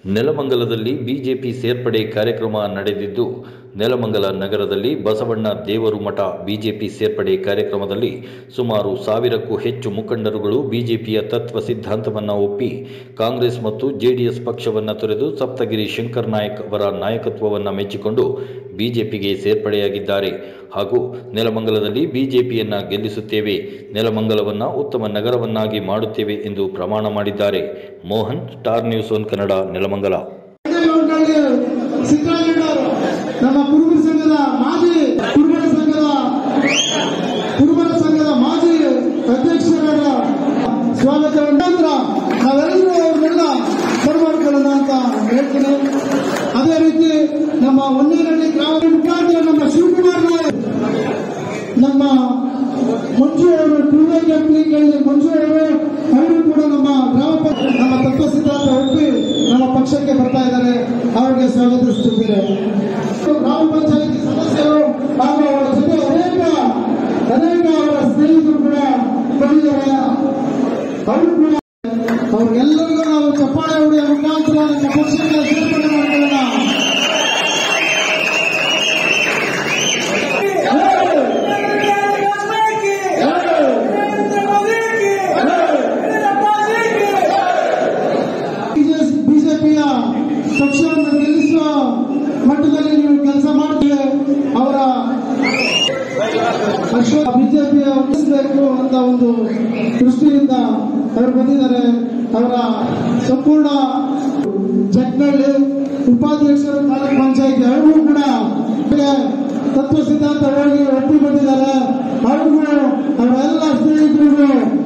ನೆಲಮಂಗಲದಲ್ಲಿ BJP ಸೇರ್ಪಡೆ ಕಾರ್ಯಕ್ರಮ ನಡೆದಿದ್ದು ನೆಲಮಂಗಲ ನಗರದಲ್ಲಿ ಬಸವಣ್ಣ ದೇವರು ಮಠ ಬಿಜೆಪಿ ಸೇರ್ಪಡೆ ಕಾರ್ಯಕ್ರಮದಲ್ಲಿ ಸುಮಾರು ಸಾವಿರಕ್ಕೂ ಹೆಚ್ಚು ಮುಖಂಡರುಗಳು ಬಿಜೆಪಿಯ ತತ್ವ ಸಿದ್ಧಾಂತವನ್ನು ಒಪ್ಪಿ ಕಾಂಗ್ರೆಸ್ ಮತ್ತು ಜೆಡಿಎಸ್ ಪಕ್ಷವನ್ನು ತೊರೆದು ಸಪ್ತಗಿರಿ ಶಂಕರ್ ನಾಯಕ್ ಅವರ ನಾಯಕತ್ವವನ್ನು ಮೆಚ್ಚಿಕೊಂಡು ಬಿಜೆಪಿಗೆ ಸೇರ್ಪಡೆಯಾಗಿದ್ದಾರೆ ಹಾಗೂ ನೆಲಮಂಗಲದಲ್ಲಿ ಬಿಜೆಪಿಯನ್ನ ಗೆಲ್ಲಿಸುತ್ತೇವೆ ನೆಲಮಂಗಲವನ್ನು ಉತ್ತಮ ನಗರವನ್ನಾಗಿ ಮಾಡುತ್ತೇವೆ ಎಂದು ಪ್ರಮಾಣ ಮಾಡಿದ್ದಾರೆ Mohan star news one Kannada Nelamangala ಉಂಟಾಗಿ ಸಿದ್ದರಾಮಯ್ಯ ಅವರು ನಮ್ಮ ಕುರುಬರ ಸಂಘದ ಮಾಜಿ ಕುರುಬರ ಸಂಘದ ಕುರುಬರ ಸಂಘದ ಮಾಜಿ ಅಧ್ಯಕ್ಷರಾದ ಸ್ವಾಗತ ನಂತರ ನಾವೆಲ್ಲರೂ ಅವ್ರನ್ನೆಲ್ಲ ಬರಮಾಡ್ಕೊಳ್ಳೋಣ ಅಂತ ಹೇಳ್ತೀನಿ ಅದೇ ರೀತಿ ನಮ್ಮ ಹೊನ್ನೇರಳ್ಳಿ ಗ್ರಾಮ ಮುಖಾಂತರ ನಮ್ಮ ಶಿವಕುಮಾರ್ ನಾಯಕ್ ನಮ್ಮ ಮಂಜು ಅವರು ಟೂವೇ ಕಂಪ್ನಿಗಳಲ್ಲಿ ಮಂಜು ಅವರು ಅವರು ಕೂಡ ನಮ್ಮ ಗ್ರಾಮ ಪಂಚ- ನಮ್ಮ ತತ್ವ ಸಿದ್ಧಾಂತ ಒಪ್ಪಿ ನಮ್ಮ ಪಕ್ಷಕ್ಕೆ ಬರ್ತಾ ಇದ್ದಾರೆ ಅವರಿಗೆ ಸ್ವಾಗತಿಸುತ್ತಿದ್ದೇವೆ ಗ್ರಾಮ ಪಂಚಾಯತಿ ಸದಸ್ಯರು ಹಾಗೂ ಅವರ ಜೊತೆ ಅನೇಕ ಅನೇಕ ಅವರ ಸ್ನೇಹಿತರು ಕೂಡ ಬಂದಿದ್ದಾರೆ ಅವರು ಕೂಡ ಅವ್ರಿಗೆಲ್ಲರಿಗೂ ನಾವು ಚಪ್ಪಾಳೆ ಹೊಡೆಯುವ ಮುಖಾಂತರ ನಮ್ಮ ಪಕ್ಷಕ್ಕೆ ಸೇರ್ಪಡೆ ಮಾಡ್ಕೊಳ್ಳೋಣ ಬಿಜೆಪಿಯ ಪಕ್ಷವನ್ನು ಗೆಲ್ಲಿಸುವ ಮಟ್ಟದಲ್ಲಿ ನೀವು ಕೆಲಸ ಮಾಡ್ತೀವಿ ಅವರ ಅಶ್ವ ಬಿಜೆಪಿಯ ಉಳಿಸಬೇಕು ಅಂತ ಒಂದು ದೃಷ್ಟಿಯಿಂದ ಅವರು ಬಂದಿದ್ದಾರೆ ಅವರ ಸಂಪೂರ್ಣ ಜಟ್ನಳ್ಳಿ ಉಪಾಧ್ಯಕ್ಷರು ತಾಲೂಕ್ ಪಂಚಾಯತಿ ಅವ್ರಿಗೂ ಕೂಡ ಅವ್ರಿಗೆ ತತ್ವ ಸಿದ್ಧಾಂತ ಹೋಗಿ ಒಪ್ಪಿ ಬಂದಿದ್ದಾರೆ ಅವ್ರಿಗೂ ಅವರ ಎಲ್ಲ ಸ್ನೇಹಿತರಿಗೂ